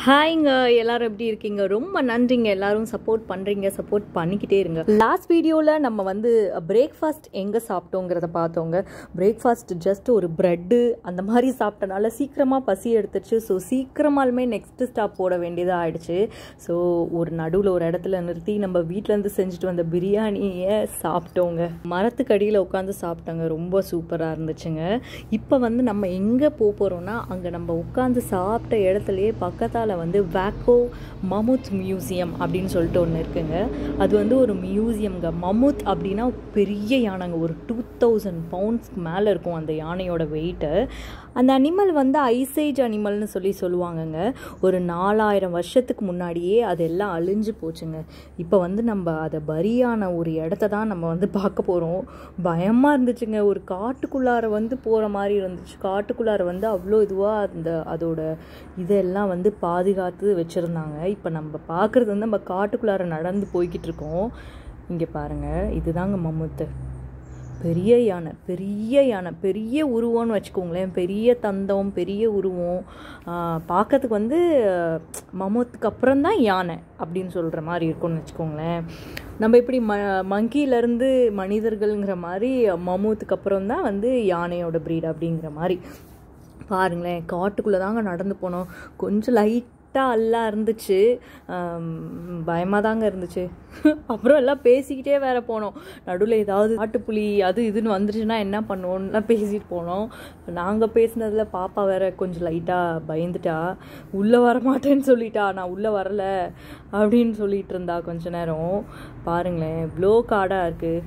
ஹாய்ங்க எல்லாரும் எப்படி இருக்கீங்க ரொம்ப நன்றிங்க எல்லாரும் சப்போர்ட் பண்ணுறீங்க சப்போர்ட் பண்ணிக்கிட்டே இருங்க லாஸ்ட் வீடியோவில் நம்ம வந்து பிரேக்ஃபாஸ்ட் எங்கே சாப்பிட்டோங்கிறத பார்த்தோங்க பிரேக்ஃபாஸ்ட் ஜஸ்ட் ஒரு ப்ரெட்டு அந்த மாதிரி சாப்பிட்டனால சீக்கிரமாக பசி எடுத்துச்சு ஸோ சீக்கிரமாலுமே நெக்ஸ்ட் ஸ்டாப் போட வேண்டியதாக ஆயிடுச்சு ஸோ ஒரு நடுவில் ஒரு இடத்துல நிறுத்தி நம்ம வீட்டிலேருந்து செஞ்சுட்டு வந்த பிரியாணியை சாப்பிட்டோங்க மரத்துக்கடியில் உட்காந்து சாப்பிட்டோங்க ரொம்ப சூப்பராக இருந்துச்சுங்க இப்போ வந்து நம்ம எங்கே போக போகிறோம்னா அங்கே நம்ம உட்காந்து சாப்பிட்ட இடத்துலையே பக்கத்தால் வந்து வேக்கோ மமுத் மியூசியம் அப்படின்னு சொல்லிட்டு ஒன்று இருக்குங்க அது வந்து ஒரு மியூசியம்ங்க மமுத் அப்படின்னா பெரிய யானைங்க ஒரு டூ தௌசண்ட் பவுண்ட்ஸ்க்கு மேலே இருக்கும் அந்த யானையோட வெயிட்டு அந்த அனிமல் வந்து ஐசேஜ் அனிமல்னு சொல்லி சொல்லுவாங்கங்க ஒரு நாலாயிரம் வருஷத்துக்கு முன்னாடியே அதெல்லாம் அழிஞ்சு போச்சுங்க இப்போ வந்து நம்ம அதை பரியான ஒரு இடத்த தான் நம்ம வந்து பார்க்க போகிறோம் பயமாக இருந்துச்சுங்க ஒரு காட்டுக்குள்ளார வந்து போகிற மாதிரி இருந்துச்சு காட்டுக்குள்ளார வந்து அவ்வளோ இதுவாக அந்த அதோட இதெல்லாம் வந்து பாதுகாத்து வச்சுருந்தாங்க இப்போ நம்ம பார்க்குறது வந்து நம்ம காட்டுக்குள்ளார நடந்து போய்கிட்டு இருக்கோம் இங்கே பாருங்கள் இதுதாங்க மம்முத்து பெரிய யானை பெரிய யானை பெரிய உருவம்னு வச்சுக்கோங்களேன் பெரிய தந்தம் பெரிய உருவம் பார்க்கறதுக்கு வந்து மமத்துக்கு அப்புறம் தான் யானை அப்படின்னு சொல்கிற மாதிரி இருக்கும்னு வச்சுக்கோங்களேன் நம்ம இப்படி ம மங்கியிலேருந்து மனிதர்கள்ங்கிற மாதிரி மமூத்துக்கு அப்புறம் தான் வந்து யானையோட ப்ரீட் அப்படிங்கிற மாதிரி பாருங்களேன் காட்டுக்குள்ளே தாங்க நடந்து போனோம் கொஞ்சம் லைட் லைட்டாக எல்லாம் இருந்துச்சு பயமாக தாங்க இருந்துச்சு அப்புறம் எல்லாம் பேசிக்கிட்டே வேற போனோம் நடுவில் ஏதாவது காட்டுப்புலி அது இதுன்னு வந்துருச்சுன்னா என்ன பண்ணுவோம்லாம் பேசிட்டு போனோம் நாங்கள் பேசினதில் பாப்பா வேற கொஞ்சம் லைட்டாக பயந்துட்டா உள்ளே வரமாட்டேன்னு சொல்லிட்டா நான் உள்ளே வரல அப்படின்னு சொல்லிட்டு இருந்தா கொஞ்ச நேரம் பாருங்களேன் இவ்வளோ காடாக இருக்குது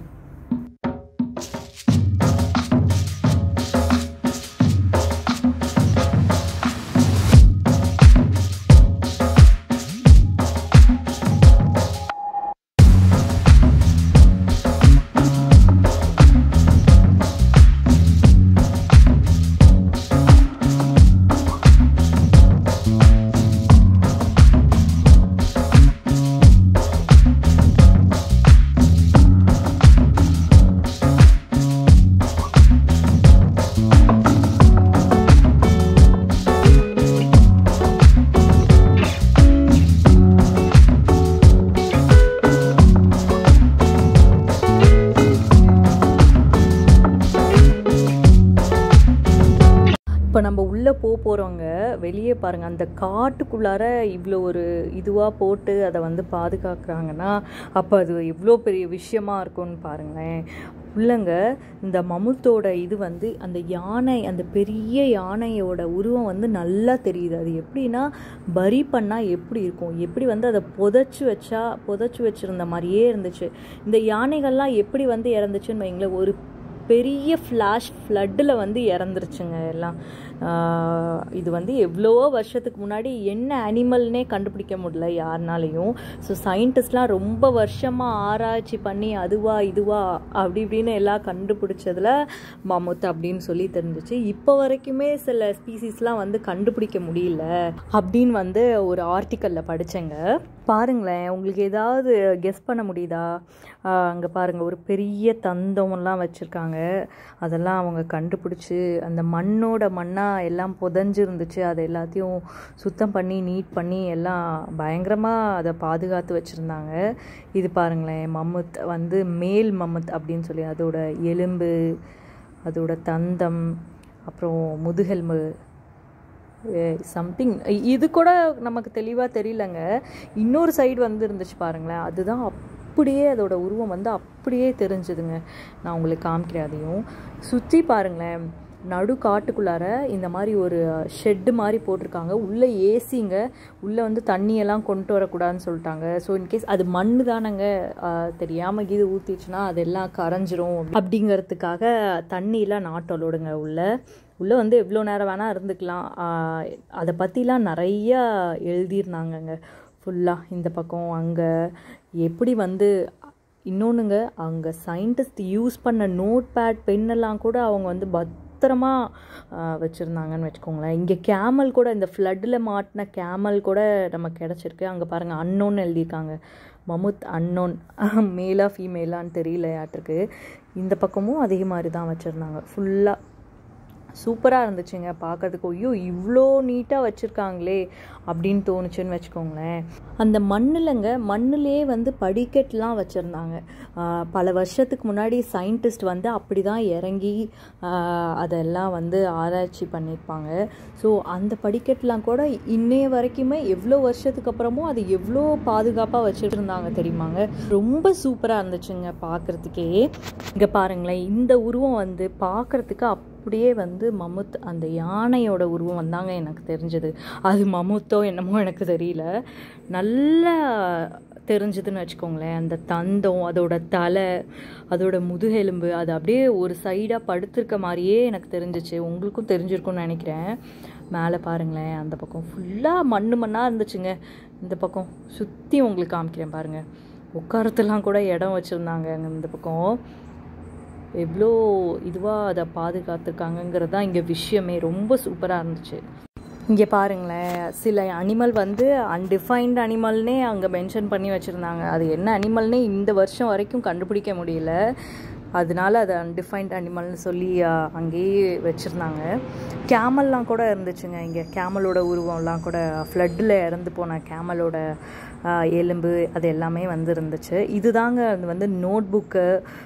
இப்போ நம்ம உள்ளே போக போகிறவங்க வெளியே பாருங்கள் அந்த காட்டுக்குள்ளார இவ்வளோ ஒரு இதுவாக போட்டு அதை வந்து பாதுகாக்கிறாங்கன்னா அப்போ அது எவ்வளோ பெரிய விஷயமா இருக்கும்னு பாருங்களேன் உள்ளங்க இந்த மமுத்தோட இது வந்து அந்த யானை அந்த பெரிய யானையோட உருவம் வந்து நல்லா தெரியுது அது எப்படின்னா பரி பண்ணால் எப்படி இருக்கும் எப்படி வந்து அதை புதைச்சி வச்சா புதைச்சி வச்சுருந்த மாதிரியே இருந்துச்சு இந்த யானைகள்லாம் எப்படி வந்து இறந்துச்சுன்னு வைங்களேன் ஒரு பெரிய ஃப்ளாஷ் ஃப்ளட்டில் வந்து இறந்துருச்சுங்க எல்லாம் இது வந்து எவ்வளவோ வருஷத்துக்கு முன்னாடி என்ன அனிமல்னே கண்டுபிடிக்க முடியல யாருனாலையும் ஸோ சயின்டிஸ்ட்லாம் ரொம்ப வருஷமாக ஆராய்ச்சி பண்ணி அதுவா இதுவா அப்படி இப்படின்னு எல்லாம் கண்டுபிடிச்சதில் மமுத் அப்படின்னு சொல்லி தெரிஞ்சிச்சு இப்போ வரைக்குமே சில ஸ்பீசிஸ்லாம் வந்து கண்டுபிடிக்க முடியல அப்படின்னு வந்து ஒரு ஆர்டிக்கலில் படித்தேங்க பாருங்களேன் உங்களுக்கு ஏதாவது கெஸ் பண்ண முடியுதா அங்கே பாருங்கள் ஒரு பெரிய தந்தம்லாம் வச்சுருக்காங்க அதெல்லாம் அவங்க கண்டுபிடிச்சி அந்த மண்ணோட மண்ணாக எல்லாம் புதஞ்சு இருந்துச்சு அதை எல்லாத்தையும் சுத்தம் பண்ணி நீட் பண்ணி எல்லாம் பயங்கரமாக அதை பாதுகாத்து வச்சுருந்தாங்க இது பாருங்களேன் மம்முத் வந்து மேல் மம்முத் அப்படின்னு சொல்லி அதோட எலும்பு அதோட தந்தம் அப்புறம் முதுகெலும்பு சம்திங் இது கூட நமக்கு தெளிவாக தெரியலங்க இன்னொரு சைடு வந்து இருந்துச்சு பாருங்களேன் அதுதான் அப்படியே அதோட உருவம் வந்து அப்படியே தெரிஞ்சுதுங்க நான் உங்களுக்கு காமிக்கிறேன் அதையும் சுற்றி பாருங்களேன் நடு காட்டுக்குள்ளார இந்த மாதிரி ஒரு ஷெட்டு மாதிரி போட்டிருக்காங்க உள்ளே ஏசிங்க உள்ளே வந்து தண்ணியெல்லாம் கொண்டு வரக்கூடாதுன்னு சொல்லிட்டாங்க ஸோ இன்கேஸ் அது மண் தானங்க தெரியாமல் கீது ஊற்றிச்சுன்னா அதெல்லாம் கரைஞ்சிரும் அப்படிங்கிறதுக்காக தண்ணியெலாம் நாட்டலோடுங்க உள்ளே உள்ளே வந்து எவ்வளோ நேரம் வேணால் இருந்துக்கலாம் அதை பற்றிலாம் நிறையா எழுதியிருந்தாங்கங்க ஃபுல்லாக இந்த பக்கம் அங்கே எப்படி வந்து இன்னொன்றுங்க அங்கே சயின்டிஸ்ட் யூஸ் பண்ண நோட் பேட் பென்னெல்லாம் கூட அவங்க வந்து பத் பத்திரமா வச்சுருந்தாங்கன்னு வச்சுக்கோங்களேன் இங்கே கேமல் கூட இந்த ஃப்ளட்டில் மாட்டின கேமல் கூட நமக்கு கிடச்சிருக்கு அங்கே பாருங்கள் அன்னோன்னு எழுதியிருக்காங்க மமுத் அன்னோன் மேலா ஃபீமேலான்னு தெரியல யாட்டிருக்கு இந்த பக்கமும் அதே மாதிரி தான் வச்சுருந்தாங்க ஃபுல்லாக சூப்பராக இருந்துச்சுங்க பார்க்கறதுக்கு ஐயோ இவ்வளோ நீட்டாக வச்சுருக்காங்களே அப்படின்னு தோணுச்சுன்னு வச்சுக்கோங்களேன் அந்த மண்ணுலங்க மண்ணுலேயே வந்து படிக்கட்டுலாம் வச்சுருந்தாங்க பல வருஷத்துக்கு முன்னாடி சயின்டிஸ்ட் வந்து அப்படி தான் இறங்கி ஆஹ், அதெல்லாம் வந்து ஆராய்ச்சி பண்ணியிருப்பாங்க ஸோ அந்த படிக்கட்டுலாம் கூட இன்னைய வரைக்குமே எவ்வளோ வருஷத்துக்கு அப்புறமும் அது எவ்வளோ பாதுகாப்பாக வச்சுட்டு இருந்தாங்க தெரியுமாங்க ரொம்ப சூப்பராக இருந்துச்சுங்க பார்க்குறதுக்கே இங்கே பாருங்களேன் இந்த உருவம் வந்து பார்க்குறதுக்கு அப்படியே வந்து மமுத் அந்த யானையோட உருவம் வந்தாங்க எனக்கு தெரிஞ்சது அது மமுத்தோ என்னமோ எனக்கு தெரியல நல்லா தெரிஞ்சதுன்னு வச்சுக்கோங்களேன் அந்த தந்தம் அதோட தலை அதோட முதுகெலும்பு அது அப்படியே ஒரு சைடாக படுத்திருக்க மாதிரியே எனக்கு தெரிஞ்சிச்சு உங்களுக்கும் தெரிஞ்சிருக்கும்னு நினைக்கிறேன் மேலே பாருங்களேன் அந்த பக்கம் ஃபுல்லாக மண்ணு மண்ணாக இருந்துச்சுங்க இந்த பக்கம் சுற்றி உங்களுக்கு காமிக்கிறேன் பாருங்கள் உட்காரத்துலாம் கூட இடம் வச்சுருந்தாங்க அங்கே இந்த பக்கம் எவ்வளோ இதுவாக அதை பாதுகாத்துருக்காங்கங்கிறது தான் இங்கே விஷயமே ரொம்ப சூப்பராக இருந்துச்சு இங்கே பாருங்களேன் சில அனிமல் வந்து அன்டிஃபைன்ட் அனிமல்னே அங்கே மென்ஷன் பண்ணி வச்சுருந்தாங்க அது என்ன அனிமல்னே இந்த வருஷம் வரைக்கும் கண்டுபிடிக்க முடியல அதனால அது அன்டிஃபைன்ட் அனிமல்னு சொல்லி அஹ், அங்கேயே வச்சுருந்தாங்க கேமல்லாம் கூட இருந்துச்சுங்க இங்கே கேமலோட உருவம்லாம் கூட ஃப்ளட்டில் இறந்து போன கேமலோட ஆஹ், எலும்பு அது எல்லாமே வந்து இருந்துச்சு இதுதாங்க அது வந்து நோட் புக்கு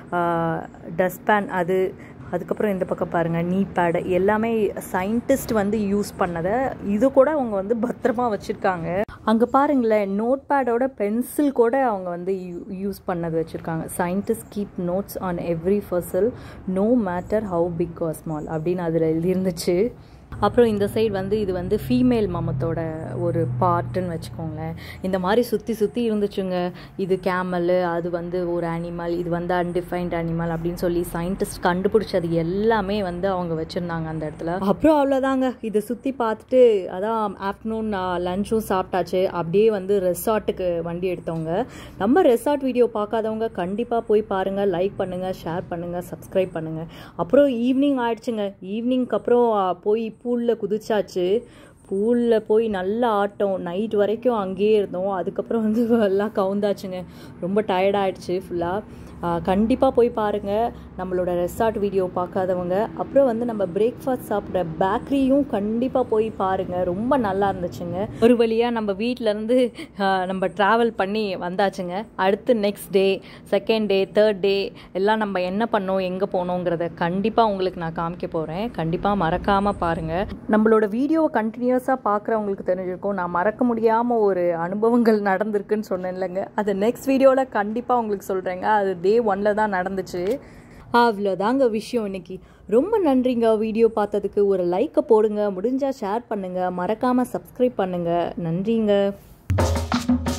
டஸ்ட்பேன் அது அதுக்கப்புறம் இந்த பக்கம் பாருங்கள் நீ பேடு எல்லாமே சயின்டிஸ்ட் வந்து யூஸ் பண்ணதை இது கூட அவங்க வந்து பத்திரமா வச்சுருக்காங்க அங்கே பாருங்களேன் நோட் பேடோட பென்சில் கூட அவங்க வந்து யூஸ் பண்ணது வச்சுருக்காங்க scientist keep notes on every parcel no matter how big or small அப்படின்னு அதில் எழுதியிருந்துச்சு அப்புறம் இந்த சைடு வந்து இது வந்து ஃபீமேல் மமத்தோட ஒரு பார்ட்டுன்னு வச்சுக்கோங்களேன் இந்த மாதிரி சுற்றி சுற்றி இருந்துச்சுங்க இது கேமல் அது வந்து ஒரு அனிமல் இது வந்து அன்டிஃபைன்ட் அனிமல் அப்படின்னு சொல்லி சயின்டிஸ்ட் கண்டுபிடிச்சது எல்லாமே வந்து அவங்க வச்சுருந்தாங்க அந்த இடத்துல அப்புறம் அவ்வளோதாங்க இதை சுற்றி பார்த்துட்டு அதான் ஆஃப்டர்நூன் லஞ்சும் சாப்பிட்டாச்சு அப்படியே வந்து ரெசார்ட்டுக்கு வண்டி எடுத்தவங்க நம்ம ரெசார்ட் வீடியோ பார்க்காதவங்க கண்டிப்பாக போய் பாருங்கள் லைக் பண்ணுங்கள் ஷேர் பண்ணுங்கள் சப்ஸ்கிரைப் பண்ணுங்கள் அப்புறம் ஈவினிங் ஆயிடுச்சுங்க ஈவினிங்க்கு அப்புறம் ஆ, போய் பூலில் குதிச்சாச்சு பூலில் போய் நல்ல ஆட்டம் நைட் வரைக்கும் அங்கேயே இருந்தோம் அதுக்கப்புறம் வந்து எல்லாம் கவுந்தாச்சுங்க ரொம்ப டயர்ட் ஆயிடுச்சு ஃபுல்லாக கண்டிப்பாக போய் பாருங்கள் நம்மளோட ரெசார்ட் வீடியோ பார்க்காதவங்க அப்புறம் வந்து நம்ம பிரேக்ஃபாஸ்ட் சாப்பிட்ற பேக்கரியும் கண்டிப்பாக போய் பாருங்கள் ரொம்ப நல்லா இருந்துச்சுங்க ஒரு வழியாக நம்ம வீட்டிலேருந்து நம்ம ட்ராவல் பண்ணி வந்தாச்சுங்க அடுத்து next day second day third day எல்லாம் நம்ம என்ன பண்ணோம் எங்கே போனோங்கிறத கண்டிப்பாக உங்களுக்கு நான் காமிக்க போகிறேன் கண்டிப்பாக மறக்காமல் பாருங்கள் நம்மளோட வீடியோவை கண்டினியூஸாக பார்க்குறவங்களுக்கு தெரிஞ்சிருக்கும் நான் மறக்க முடியாமல் ஒரு அனுபவங்கள் நடந்திருக்குன்னு சொன்னேன் இல்லைங்க அது நெக்ஸ்ட் வீடியோவில் கண்டிப்பாக உங்களுக்கு சொல்கிறேங்க அது டே ஒன்ல தான் நடந்துச்சு அவ்வளோதாங்க விஷயம் இன்னைக்கு ரொம்ப நன்றிங்க வீடியோ பார்த்ததுக்கு ஒரு லைக்கை போடுங்க முடிஞ்சால் ஷேர் பண்ணுங்கள் மறக்காமல் சப்ஸ்கிரைப் பண்ணுங்கள் நன்றிங்க